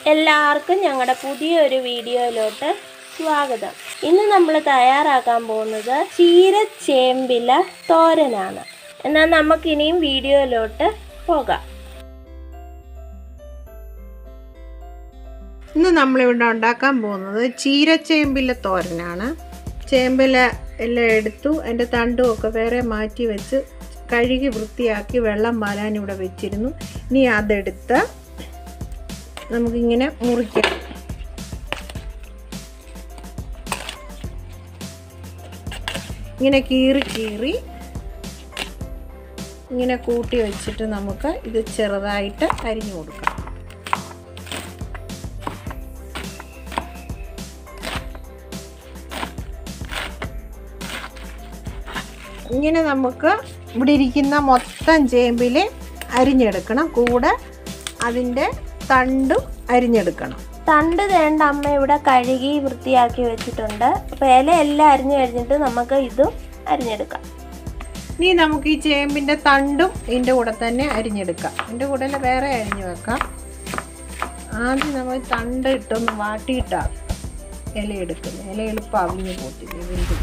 എല്ലാവർക്കും ഞങ്ങളുടെ പുതിയൊരു വീഡിയോയിലോട്ട് സ്വാഗതം ഞങ്ങളുടെ പുതിയൊരു വീഡിയോയിലോട്ട് സ്വാഗതം ഇന്ന് നമ്മൾ തയ്യാറാക്കാൻ പോകുന്നത് ചീരച്ചേമ്പില തോരനാണ് എന്നാൽ നമുക്കിനിയും വീഡിയോയിലോട്ട് പോകാം ഇന്ന് നമ്മളിവിടെ ഉണ്ടാക്കാൻ പോകുന്നത് ചീരച്ചേമ്പില തോരനാണ് ചേമ്പില എല്ലാം എടുത്തു അതിൻ്റെ തണ്ടും ഒക്കെ വേറെ മാറ്റി വെച്ച് കഴുകി വൃത്തിയാക്കി വെള്ളം പാലാൻ ഇവിടെ വെച്ചിരുന്നു ഇനി അതെടുത്ത് നമുക്കിങ്ങനെ മുറിക്കാം ഇങ്ങനെ കീറി കീറി ഇങ്ങനെ കൂട്ടി വെച്ചിട്ട് നമുക്ക് ഇത് ചെറുതായിട്ട് അരിഞ്ഞു കൊടുക്കാം ഇങ്ങനെ നമുക്ക് ഇവിടെ ഇരിക്കുന്ന മൊത്തം ചേമ്പിൽ അരിഞ്ഞെടുക്കണം കൂടെ അതിൻ്റെ തണ്ടും അരിഞ്ഞെടുക്കണം തണ്ട് തേണ്ട അമ്മ ഇവിടെ കഴുകി വൃത്തിയാക്കി വെച്ചിട്ടുണ്ട് അപ്പോൾ ഇല എല്ലാം അരിഞ്ഞു കഴിഞ്ഞിട്ട് നമുക്ക് ഇതും അരിഞ്ഞെടുക്കാം ഇനി നമുക്ക് ഈ ചേമ്പിൻ്റെ തണ്ടും ഇതിൻ്റെ കൂടെ തന്നെ അരിഞ്ഞെടുക്കാം ഇതിൻ്റെ കൂടെ വേറെ അരിഞ്ഞു വെക്കാം ആദ്യം നമ്മൾ തണ്ട് ഇട്ടൊന്ന് വാട്ടിയിട്ടാണ് ഇല എടുക്കുന്നത് ഇല എളുപ്പം അവിഞ്ഞ് പോത്തില്ല ഇതിൻ്റെ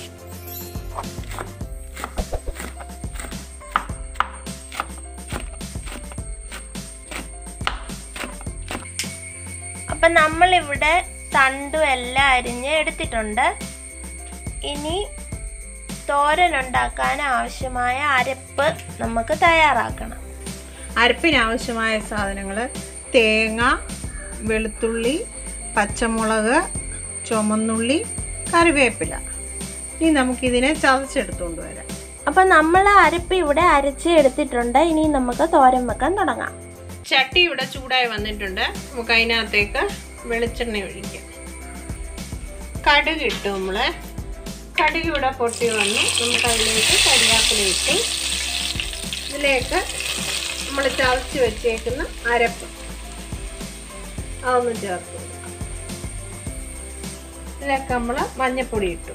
അപ്പം നമ്മളിവിടെ തണ്ടും എല്ലാം അരിഞ്ഞ് എടുത്തിട്ടുണ്ട് ഇനി തോരൻ ഉണ്ടാക്കാൻ ആവശ്യമായ അരപ്പ് നമുക്ക് തയ്യാറാക്കണം അരപ്പിനാവശ്യമായ സാധനങ്ങൾ തേങ്ങ വെളുത്തുള്ളി പച്ചമുളക് ചുമന്നുള്ളി കറിവേപ്പില ഇനി നമുക്കിതിനെ ചതച്ചെടുത്തുകൊണ്ട് വരാം അപ്പം നമ്മൾ അരപ്പ് ഇവിടെ അരച്ച് എടുത്തിട്ടുണ്ട് ഇനി നമുക്ക് തോരൻ വെക്കാൻ തുടങ്ങാം ചട്ടി ഇവിടെ ചൂടായി വന്നിട്ടുണ്ട് നമുക്ക് അതിനകത്തേക്ക് വെളിച്ചെണ്ണ ഒഴിക്കാം കടുക് ഇട്ടു നമ്മൾ കടുക് ഇവിടെ പൊട്ടി വന്നു നമുക്ക് അതിലേക്ക് കരിയാപ്പില ഇട്ട് ഇതിലേക്ക് നമ്മൾ ചതച്ച് വെച്ചേക്കുന്ന അരപ്പ് അതൊന്ന് ചേർത്ത് കൊടുക്കാം ഇതിലേക്ക് നമ്മൾ മഞ്ഞപ്പൊടി ഇട്ടു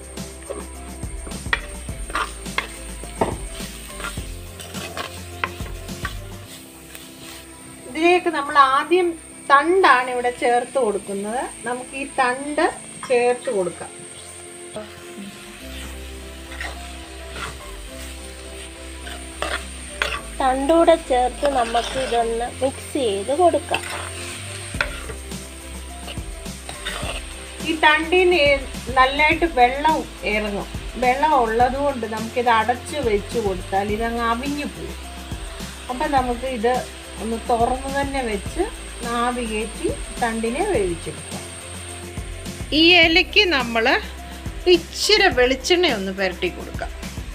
ഇതിലേക്ക് നമ്മൾ ആദ്യം തണ്ടാണ് ഇവിടെ ചേർത്ത് കൊടുക്കുന്നത് നമുക്ക് ഈ തണ്ട് ചേർത്ത് കൊടുക്കാം തണ്ടൂടെ ചേർത്ത് നമുക്ക് ഇതൊന്ന് മിക്സ് ചെയ്ത് കൊടുക്കാം ഈ തണ്ടിന് നല്ലതായിട്ട് വെള്ളം ഇറങ്ങും വെള്ളം ഉള്ളത് കൊണ്ട് നമുക്കിത് അടച്ച് വെച്ച് കൊടുത്താൽ ഇതങ്ങ് അവിഞ്ഞു പോകും അപ്പം നമുക്ക് ഇത് ഒന്ന് തുറന്ന് തന്നെ വെച്ച് നാവി കയറ്റി തണ്ടിനെ വേവിച്ചെടുക്കാം ഈ ഇലയ്ക്ക് നമ്മൾ ഇച്ചിരി വെളിച്ചെണ്ണ ഒന്ന് പുരട്ടി കൊടുക്കാം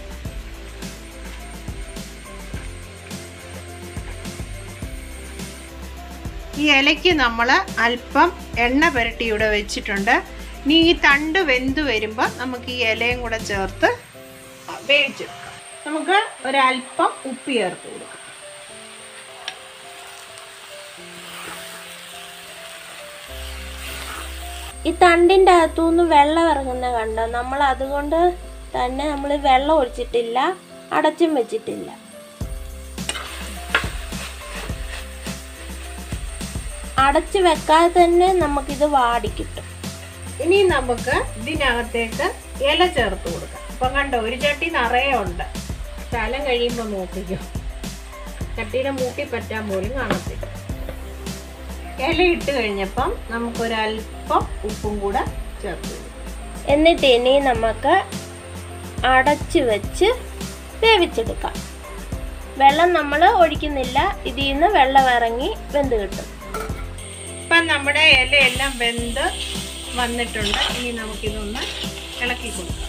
ഈ ഇലയ്ക്ക് നമ്മൾ അല്പം എണ്ണ പുരട്ടി ഇവിടെ വെച്ചിട്ടുണ്ട് ഇനി ഈ തണ്ട് വെന്ത് വരുമ്പോൾ നമുക്ക് ഈ ഇലയും കൂടെ ചേർത്ത് വേവിച്ചെടുക്കാം നമുക്ക് ഒരല്പം ഉപ്പ് ചേർത്ത് കൊടുക്കാം ഈ തണ്ടിൻ്റെ അകത്തുനിന്ന് വെള്ളം ഇറങ്ങുന്ന കണ്ടോ നമ്മൾ അതുകൊണ്ട് തന്നെ നമ്മൾ വെള്ളം ഒഴിച്ചിട്ടില്ല അടച്ചും വെച്ചിട്ടില്ല അടച്ചു വെക്കാതെ തന്നെ നമുക്കിത് വാടിക്കിട്ടും ഇനി നമുക്ക് ഇതിനകത്തേക്ക് ഇല ചേർത്ത് കൊടുക്കാം അപ്പം കണ്ടോ ഒരു ചട്ടി നിറയെ ഉണ്ട് സ്ഥലം കഴിയുമ്പോൾ നോക്കിക്കോ ചട്ടിയുടെ മൂക്കി പറ്റാൻ പോലും കാണത്തില്ല ഇല ഇട്ട് കഴിഞ്ഞപ്പം നമുക്കൊരല്പം ഉപ്പും കൂടെ ചേർത്ത് കൊടുക്കാം എന്നിട്ട് ഇനി നമുക്ക് അടച്ച് വെച്ച് വേവിച്ചെടുക്കാം വെള്ളം നമ്മൾ ഒഴിക്കുന്നില്ല ഇതിൽ നിന്ന് വെള്ളം ഇറങ്ങി വെന്ത് കിട്ടും ഇപ്പം നമ്മുടെ ഇലയെല്ലാം വെന്ത് വന്നിട്ടുണ്ട് ഇനി നമുക്കിതൊന്ന് ഇളക്കി കൊടുക്കാം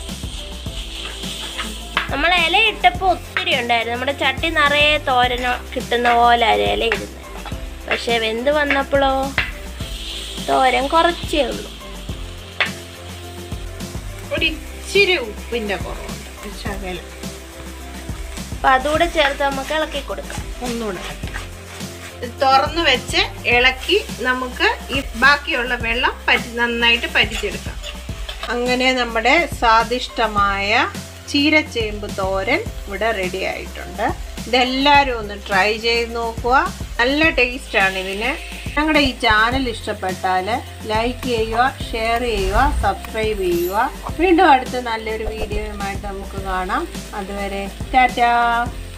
നമ്മൾ ഇല ഇട്ടപ്പോൾ ഒത്തിരി ഉണ്ടായിരുന്നു നമ്മുടെ ചട്ടി നിറയെ തോരന കിട്ടുന്ന പോലെ ഇല ഇടുന്നത് പക്ഷെ വെന്ത് വന്നപ്പോഴോ തോരൻ കുറച്ചേ ഉള്ളൂ ഒരു ഇച്ചിരി ഉപ്പിൻ്റെ കുറവുണ്ട് ഒരു ശകലം അപ്പം അതുകൂടെ ചേർത്ത് നമുക്ക് ഇളക്കി കൊടുക്കാം ഒന്നുകൂടെ ഇത് തുറന്ന് വെച്ച് ഇളക്കി നമുക്ക് ഈ ബാക്കിയുള്ള വെള്ളം പറ്റി നന്നായിട്ട് പറ്റിച്ചെടുക്കാം അങ്ങനെ നമ്മുടെ സ്വാദിഷ്ടമായ ചീരച്ചേമ്പ് തോരൻ ഇവിടെ റെഡി ആയിട്ടുണ്ട് ഇതെല്ലാവരും ഒന്ന് ട്രൈ ചെയ്ത് നോക്കുക നല്ല ടേസ്റ്റാണ് ഇതിന് ഞങ്ങളുടെ ഈ ചാനൽ ഇഷ്ടപ്പെട്ടാൽ ലൈക്ക് ചെയ്യുക ഷെയർ ചെയ്യുക സബ്സ്ക്രൈബ് ചെയ്യുക വീണ്ടും അടുത്ത നല്ലൊരു വീഡിയോയുമായിട്ട് നമുക്ക് കാണാം അതുവരെ ടാറ്റാ